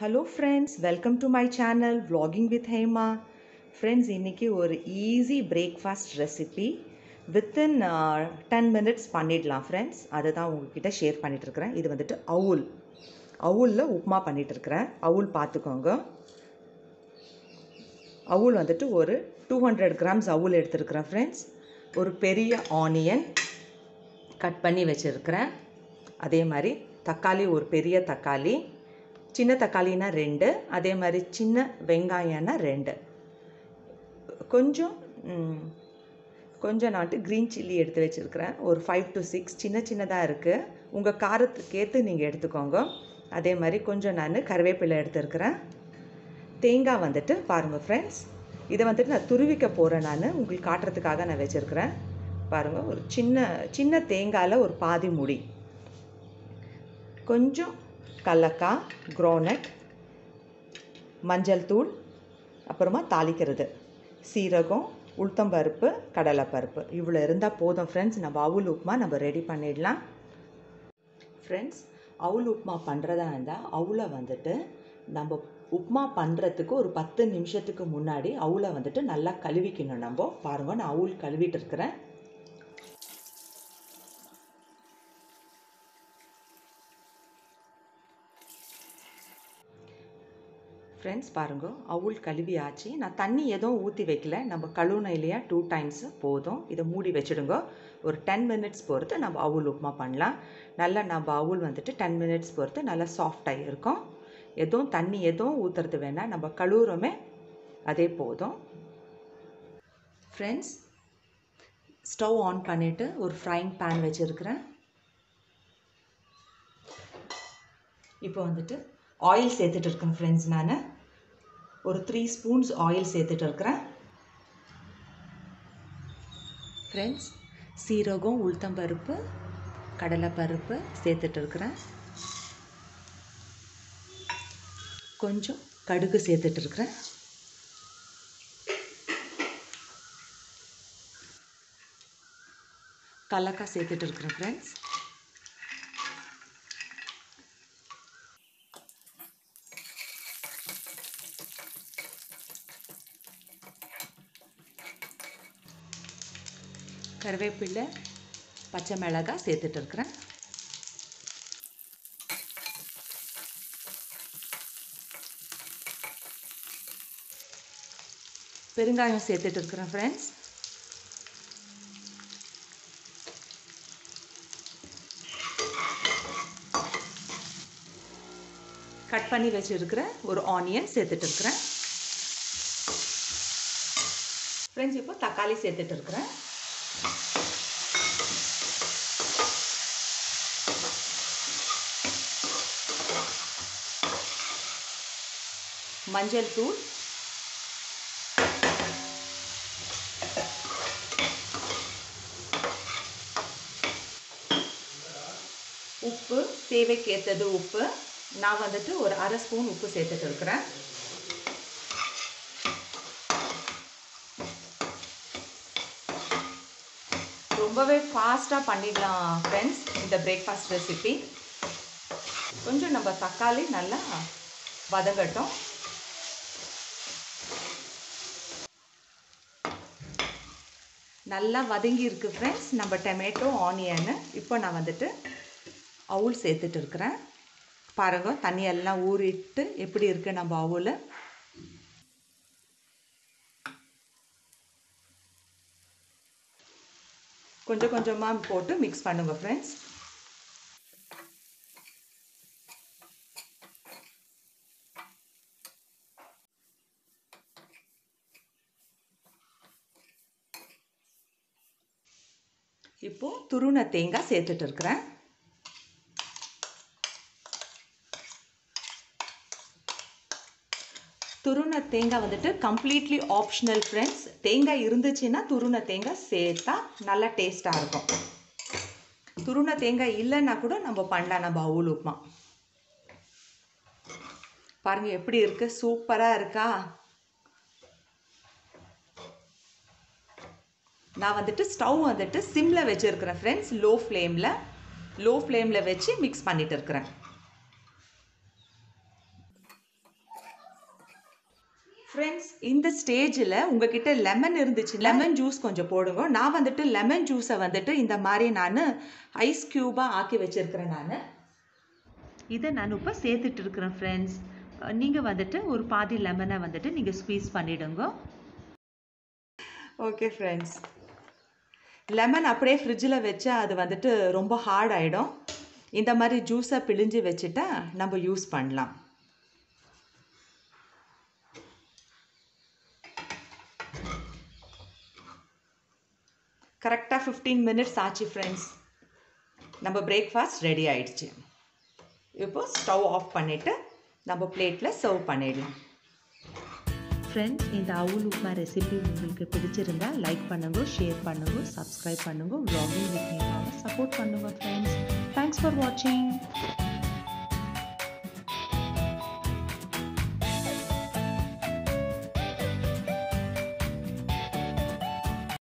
hello friends welcome to my channel vlogging with Hema friends இன்றைக்கி ஒரு easy breakfast recipe within ten minutes பண்ணிடலாம் friends அதை தான் உங்ககிட்ட ஷேர் பண்ணிகிட்ருக்கிறேன் இது வந்துட்டு அவுல் அவுலில் உப்புமா பண்ணிகிட்ருக்கிறேன் அவுல் பார்த்துக்கோங்க அவுல் வந்துட்டு ஒரு டூ ஹண்ட்ரட் கிராம்ஸ் அவுல் எடுத்துருக்கிறேன் ஃப்ரெண்ட்ஸ் ஒரு பெரிய ஆனியன் கட் பண்ணி வச்சுருக்கிறேன் அதே மாதிரி தக்காளி ஒரு பெரிய தக்காளி சின்ன தக்காளினா ரெண்டு அதே மாதிரி சின்ன வெங்காயம்னா ரெண்டு கொஞ்சம் ம், கொஞ்சம் நாட்டு க்ரீன் சில்லி எடுத்து வச்சுருக்கிறேன் ஒரு ஃபைவ் டு சிக்ஸ் சின்ன சின்னதாக இருக்குது உங்கள் காரத்துக்கு ஏற்று நீங்கள் எடுத்துக்கோங்க அதே மாதிரி கொஞ்சம் நான் கருவேப்பிலை எடுத்துருக்கிறேன் தேங்காய் வந்துட்டு பாருங்கள் ஃப்ரெண்ட்ஸ் இதை வந்துட்டு நான் துருவிக்க போகிறேன் நான் உங்களுக்கு காட்டுறதுக்காக நான் வச்சுருக்கிறேன் பாருங்கள் ஒரு சின்ன சின்ன தேங்காயில் ஒரு பாதி முடி கொஞ்சம் கடலக்காய் க்ரோனட் மஞ்சள் தூள் அப்புறமா தாளிக்கிறது சீரகம் உளுத்தம்பருப்பு கடலைப்பருப்பு இவ்வளோ இருந்தால் போதும் ஃப்ரெண்ட்ஸ் நம்ம அவுல் உப்புமா நம்ம ரெடி பண்ணிடலாம் ஃப்ரெண்ட்ஸ் அவுல் உப்புமா பண்ணுறதா இருந்தால் அவுலை வந்துட்டு நம்ம உப்புமா பண்ணுறதுக்கு ஒரு பத்து நிமிஷத்துக்கு முன்னாடி அவுலை வந்துட்டு நல்லா கழுவிக்கணும் நம்ம பாருங்கள் நான் அவுல் கழுவிட்டு இருக்கிறேன் ஃப்ரெண்ட்ஸ் பாருங்க அவுல் கழுவி ஆச்சு நான் தண்ணி எதுவும் ஊற்றி வைக்கல நம்ம கழுவுன இல்லையா டூ டைம்ஸு போதும் இதை மூடி வச்சுடுங்க ஒரு டென் மினிட்ஸ் பொறுத்து நம்ம அவுல் உப்புமா பண்ணலாம் நல்லா நம்ம அவுல் வந்துட்டு டென் மினிட்ஸ் பொறுத்து நல்லா சாஃப்டாகி இருக்கும் எதுவும் தண்ணி எதுவும் ஊற்றுறது வேணாம் நம்ம கழுவுறோமே அதே போதும் ஃப்ரெண்ட்ஸ் ஸ்டவ் ஆன் பண்ணிவிட்டு ஒரு ஃப்ரைங் பேன் வச்சுருக்கிறேன் இப்போ வந்துட்டு ஆயில் சேர்த்துட்டு இருக்கேன் ஃப்ரெண்ட்ஸ் நான் ஒரு த்ரீ ஸ்பூன்ஸ் ஆயில் சேர்த்துட்டு இருக்கிறேன் ஃப்ரெண்ட்ஸ் சீரகம் உளுத்தம்பருப்பு கடலைப்பருப்பு சேர்த்துட்டு இருக்கிறேன் கொஞ்சம் கடுகு சேர்த்துட்டு இருக்கிறேன் கலக்காய் சேர்த்துட்டு இருக்கிறேன் ஃப்ரெண்ட்ஸ் கருவேப்பிலை பச்சை மிளகாய் சேர்த்துட்டு இருக்கிறேன் பெருங்காயம் சேர்த்துட்டு இருக்கிறேன் ஃப்ரெண்ட்ஸ் கட் பண்ணி வச்சுருக்கிற ஒரு ஆனியன் சேர்த்துட்டு இருக்கிறேன் ஃப்ரெண்ட்ஸ் இப்போ தக்காளி சேர்த்துட்டு இருக்கிறேன் மஞ்சள் தூள் உப்பு தேவைக்கேற்றது உப்பு நான் வந்துட்டு ஒரு அரை ஸ்பூன் உப்பு சேர்த்துட்டு இருக்கிறேன் ரொம்பவே ஃபாஸ்ட்டாக பண்ணிடலாம் ஃப்ரெண்ட்ஸ் இந்த பிரேக்ஃபாஸ்ட் ரெசிபி கொஞ்சம் நம்ம தக்காளி நல்லா வதங்கட்டும் நல்லா வதங்கி இருக்கு ஃப்ரெண்ட்ஸ் நம்ம டொமேட்டோ ஆனியனு இப்போ நான் வந்துட்டு அவுல் சேர்த்துட்டு இருக்கிறேன் பாருங்க தண்ணி எல்லாம் ஊறிட்டு எப்படி இருக்கு நம்ம அவுல் கொஞ்சம் கொஞ்சமாக போட்டு மிக்ஸ் பண்ணுங்க ஃப்ரெண்ட்ஸ் இப்போ துருண தேங்காய் சேர்த்துட்டு இருக்கிறேன் துருண தேங்காய் வந்துட்டு கம்ப்ளீட்லி ஆப்ஷனல் ஃப்ரெண்ட்ஸ் தேங்காய் இருந்துச்சுன்னா துருண தேங்காய் சேர்த்தா நல்லா டேஸ்ட்டாக இருக்கும் துருண தேங்காய் இல்லைன்னா கூட நம்ம பண்ணலாம் நம்ம அவுல் உப்புமா பாருங்க எப்படி இருக்கு சூப்பராக இருக்கா நான் வந்துட்டு ஸ்டவ் வந்துட்டு சிம்மில் வச்சுருக்கிறேன் ஃப்ரெண்ட்ஸ் லோ ஃப்ளேமில் லோ ஃப்ளேமில் வச்சு மிக்ஸ் பண்ணிட்டு இருக்கிறேன் ஃப்ரெண்ட்ஸ் இந்த ஸ்டேஜில் உங்ககிட்ட லெமன் இருந்துச்சு லெமன் ஜூஸ் கொஞ்சம் போடுங்க நான் வந்துட்டு லெமன் ஜூஸை வந்துட்டு இந்த மாதிரி நான் ஐஸ் க்யூபாக ஆக்கி வச்சுருக்கிறேன் நான் இதை நான் இப்போ சேர்த்துட்டு இருக்கிறேன் ஃப்ரெண்ட்ஸ் நீங்கள் வந்துட்டு ஒரு பாதி லெமனை வந்துட்டு நீங்கள் ஸ்குவீஸ் பண்ணிவிடுங்க ஓகே ஃப்ரெண்ட்ஸ் லெமன் அப்படியே ஃப்ரிட்ஜில் வச்சா அது வந்துட்டு ரொம்ப ஹார்ட் ஆகிடும் இந்த மாதிரி ஜூஸை பிழிஞ்சு வச்சுட்டா நம்ம யூஸ் பண்ணலாம் கரெக்டாக ஃபிஃப்டீன் மினிட்ஸ் ஆச்சு ஃப்ரெண்ட்ஸ் நம்ம பிரேக்ஃபாஸ்ட் ரெடி ஆயிடுச்சு இப்போ ஸ்டவ் ஆஃப் பண்ணிவிட்டு நம்ம பிளேட்டில் சர்வ் பண்ணிடலாம் ஃப்ரெண்ட்ஸ் இந்த அவுல் உப்மா ரெசிபி உங்களுக்கு பிடிச்சிருந்தா லைக் பண்ணுங்க ஷேர் பண்ணுங்க சப்ஸ்கிரைப் பண்ணுங்க vlogging with me சப்போர்ட் பண்ணுங்க ஃப்ரெண்ட்ஸ் தேங்க்ஸ் ஃபார் வாட்சிங்